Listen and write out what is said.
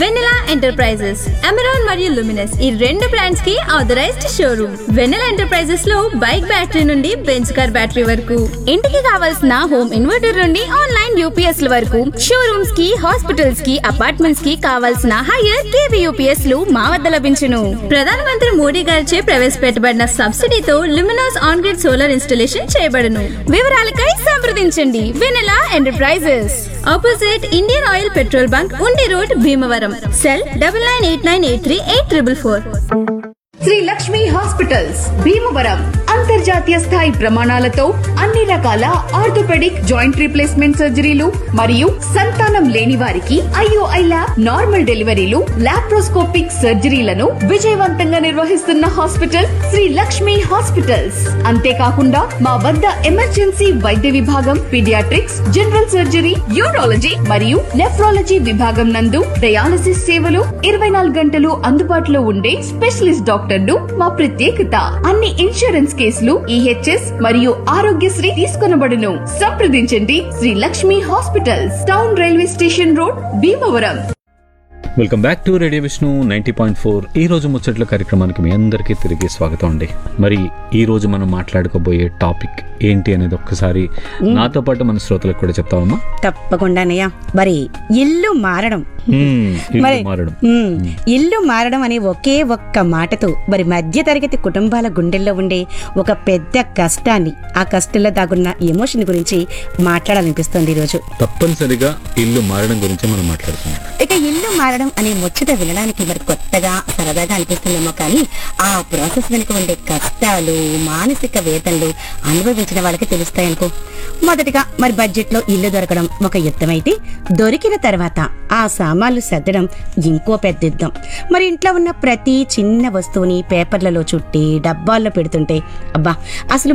వెనెలా enterprises Amaron మరియు Luminous ఈ రెండు బ్రాండ్స్ కి ఆథరైజ్డ్ షోరూమ్ వెనెలా ఎంటర్ప్రైజెస్ లో బైక్ బ్యాటరీ నుండి బెంచ్ కార్ బ్యాటరీ వరకు ఇంటికి కావాల్సిన హోమ్ ఇన్వర్టర్ నుండి ఆన్లైన్ యూపీఎస్ ల వరకు షోరూమ్స్ కి హాస్పిటల్స్ కి అపార్ట్మెంట్స్ కి కావాల్సిన హైయర్ కేవీ యూపీఎస్ లు మా వద్ద లభించును ప్రధానమంత్రి మోడీ గారిచే ప్రవేశపెట్టబడిన సబ్సిడీతో Luminous on grid solar installation చేయబడును వివరాలకై సంప్రదించండి Vennela enterprises opposite Indian oil petrol bunk Undi road Bhimavaram cell double nine eight nine eight three eight triple four Sri Lakshmi hospitals Bhimavaram అంతర్జాతీయ స్థాయి ప్రమాణాలతో అన్ని రకాల ఆర్థోపెడిక్ జాయింట్ రీప్లేస్మెంట్ సర్జరీలు మరియు సంతానం లేని వారికి IOI lab normal deliveries laparoscopic సర్జరీలను విజయవంతంగా నిర్వహిస్తున్న హాస్పిటల్ శ్రీ లక్ష్మి హాస్పిటల్స్ అంతేకాకుండా మా వద్ద ఎమర్జెన్సీ వైద్య విభాగం పీడియాట్రిక్స్ జనరల్ సర్జరీ యూరాలజీ మరియు నెఫ్రాలజీ విభాగం నందు డయాలసిస్ సేవలు ఇరవై నాలుగు గంటలు అందుబాటులో ఉండే స్పెషలిస్ట్ డాక్టర్లు మా ప్రత్యేకత అన్ని ఇన్సూరెన్స్ కేసులు ఈహెచ్ఎస్ మరియు ఆరోగ్యశ్రీ తీసుకొనబడును సంప్రదించండి Sri Lakshmi hospitals town railway station road Bhimavaram welcome back to radio Vishnu ninety point four ఈ రోజు ముచ్చట్ల కార్యక్రమానికి మీ అందరికీ తిరిగి స్వాగతం అండి మరి ఈ రోజు మనం మాట్లాడుకోబోయే టాపిక్ ఏంటి అనేది ఒక్కసారి నాతో పాటు మన శ్రోతలకు కూడా చెప్తావమ్మా తప్పకుండానయ్యా మరి ఇల్లు మారడం మ్మ్, ఇల్లు మరి మారడం మ్మ్. ఇల్లు మారడం అనే ఒకే ఒక్క మాటతో మరి మధ్య తరగతి కుటుంబాల గుండెల్లో ఉండే ఒక పెద్ద కష్టాన్ని ఆ కష్టంలో దాగున్న ఎమోషన్ గురించి మాట్లాడాలనిపిస్తుంది ఈరోజు తప్పనిసరిగా ఇల్లు మారడం గురించి మనం మాట్లాడుతున్నాం ఇక ఇల్లు మారడం అనే ముచ్చట వినడానికి మరి కొత్తగా సరదాగా అనిపిస్తుందేమో కానీ ఆ ప్రాసెస్ వెనుక ఉండే కష్టాలు మానసిక వేదనలు అనుభవించిన వాళ్ళకి తెలుస్తాయనుకో మొదటిగా మరి బడ్జెట్ లో ఇల్లు దొరకడం ఒక యుద్ధమైతే దొరికిన తర్వాత ఆ సామాన్లు సర్దడం ఇంకో పెద్ద యుద్ధం మరి ఇంట్లో ఉన్న ప్రతి చిన్న వస్తువుని పేపర్లలో చుట్టి డబ్బాల్లో పెడుతుంటే అబ్బా అసలు